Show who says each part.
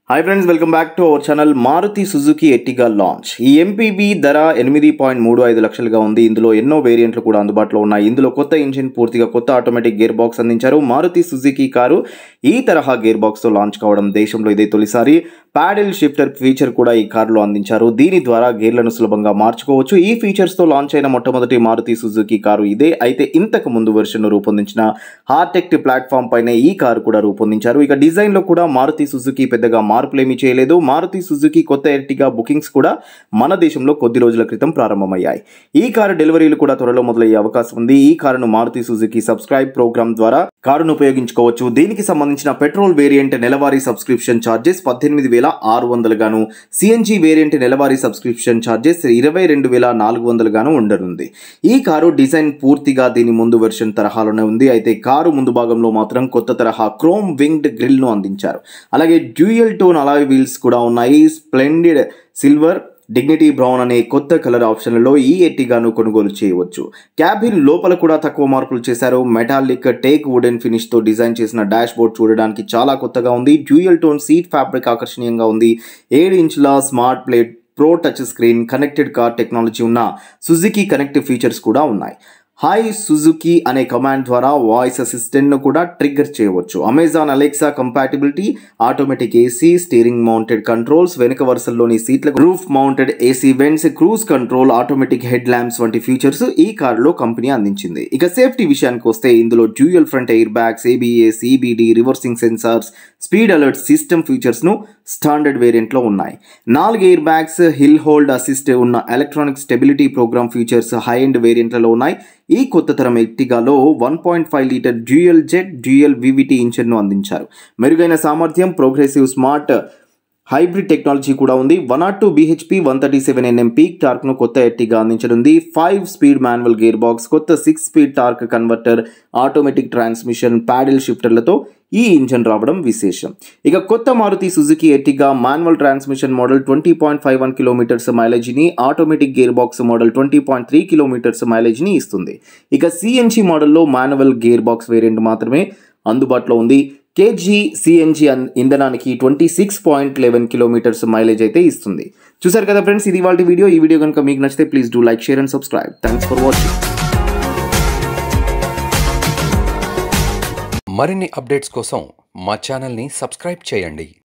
Speaker 1: hi friends welcome back to our channel Maruti Suzuki Ertiga launch ఈ MPV ధర ఎనిమిది point మూడు ఐదు లక్షలుగా ఉంది ఇందులో ఎన్నో వేరియంట్లు కూడా అందుబాటులో ఉన్నాయి ఇందులో కొత్త ఇంజిన్ పూర్తిగా కొత్త ఆటోమేటిక్ గేర్ బాక్స్ అందించారు మారుతి సుజుకి కారు ఈ తరహా గేర్ బాక్స్తో లాంచ్ కావడం దేశంలో ఇదే తొలిసారి ప్యాడిల్ షిఫ్టర్ ఫీచర్ కూడా ఈ కారులో అందించారు దీని ద్వారా గేర్లను సులభంగా మార్చుకోవచ్చు ఈ ఫీచర్స్తో లాంచ్ అయిన మొట్టమొదటి మారుతి సుజుకి కారు ఇదే అయితే ఇంతకు ముందు వెర్షన్ రూపొందించిన హార్టెక్ట్ ప్లాట్ఫామ్ పైనే ఈ కారు కూడా రూపొందించారు ఇక డిజైన్లో కూడా మారుతి సుజుకి పెద్దగా మార్పులేమీ చేయలేదు మారుతి సుజుకి కొత్త ఎర్టిగా బుకింగ్స్ కూడా మన దేశంలో కొద్ది రోజుల క్రితం ప్రారంభమయ్యాయి ఈ కారు డెలివరీలు కూడా త్వరలో మొదలయ్యే అవకాశం ఉంది ఈ కారును మారుతి సుజుకి సబ్స్క్రైబ్ ప్రోగ్రామ్ ద్వారా కారును ఉపయోగించుకోవచ్చు దీనికి సంబంధించిన పెట్రోల్ వేరియంట్ నెలవారీ సబ్స్క్రిప్షన్ ఛార్జెస్ పద్దెనిమిది వేల ఆరు వందలుగాను సిఎన్జి వేరియంట్ నెలవారీ సబ్స్క్రిప్షన్ ఛార్జెస్ ఇరవై రెండు వేల నాలుగు వందలుగాను ఉండనుంది ఈ కారు డిజైన్ పూర్తిగా దీని ముందు వెర్షన్ తరహాలోనే ఉంది అయితే కారు ముందు భాగంలో మాత్రం కొత్త తరహా క్రోమ్ వింగ్డ్ గ్రిల్ ను అందించారు అలాగే డ్యూయల్ టోన్ అలాయ్ వీల్స్ కూడా ఉన్నాయి స్ప్లెండెడ్ సిల్వర్ డిగ్నిటీ బ్రౌన్ అనే కొత్త కలర్ ఆప్షన్లలో ఈ ఎట్టిగాను కొనుగోలు చేయవచ్చు క్యాబిన్ లోపల కూడా తక్కువ మార్పులు చేశారు మెటాలిక్ టేక్ వుడెన్ ఫినిష్ తో డిజైన్ చేసిన డాష్ బోర్డ్ చూడడానికి చాలా కొత్తగా ఉంది డ్యూయల్ టోన్ సీట్ ఫ్యాబ్రిక్ ఆకర్షణీయంగా ఉంది ఏడు ఇంచుల smart play pro touch screen connected car technology ఉన్న సుజుకి కనెక్టివ్ ఫీచర్స్ కూడా ఉన్నాయి హాయ్ సుజుకి అనే కమాండ్ ద్వారా వాయిస్ అసిస్టెంట్ను కూడా ట్రిగ్గర్ చేయవచ్చు Amazon Alexa compatibility automatic AC steering mounted controls వెనుక వరుసల్లోని సీట్లకు roof mounted AC vents cruise control automatic head lamps వంటి ఫీచర్స్ ఈ కారులో కంపెనీ అందించింది ఇక సేఫ్టీ విషయానికి వస్తే ఇందులో dual front air bags ABS EBD reversing sensors speed alert system ఫీచర్స్ను standard వేరియంట్లో ఉన్నాయి నాలుగు air bags hill hold assist ఉన్న electronic stability program features high end వేరియంట్లలో ఉన్నాయి ఈ కొత్త తరం ఎర్టిగాలో one point five litre dual jet dual VVT ఇంజన్ను అందించారు మెరుగైన సామర్థ్యం ప్రోగ్రెసివ్ స్మార్ట్ హైబ్రిడ్ టెక్నాలజీ కూడా ఉంది one nought two BHP one thirty seven NM peak టార్క్ను కొత్త ఎట్టిగా అందించనుంది five speed manual gear box కొత్త six speed torque converter automatic transmission paddle షిఫ్టర్లతో ఈ ఇంజన్ రావడం విశేషం ఇక కొత్త Maruti Suzuki Ertiga manual transmission model twenty point five one kilometres మైలేజ్ని automatic gear box model twenty point three kilometres మైలేజ్ని ఇస్తుంది ఇక సిఎన్జి మోడల్లో మాన్యువల్ గేర్ బాక్స్ వేరియంట్ మాత్రమే అందుబాటులో ఉంది కేజీ సిఎన్జి ఇంధనానికి twenty six point eleven kilometres mileage అయితే ఇస్తుంది చూసారు కదా ఫ్రెండ్స్ ఇది వాళ్ళ వీడియో ఈ వీడియో కనుక మీకు నచ్చితే please do like share and subscribe thanks for watching
Speaker 2: మరిన్ని అప్డేట్స్ కోసం మా ఛానల్ని సబ్స్క్రైబ్ చేయండి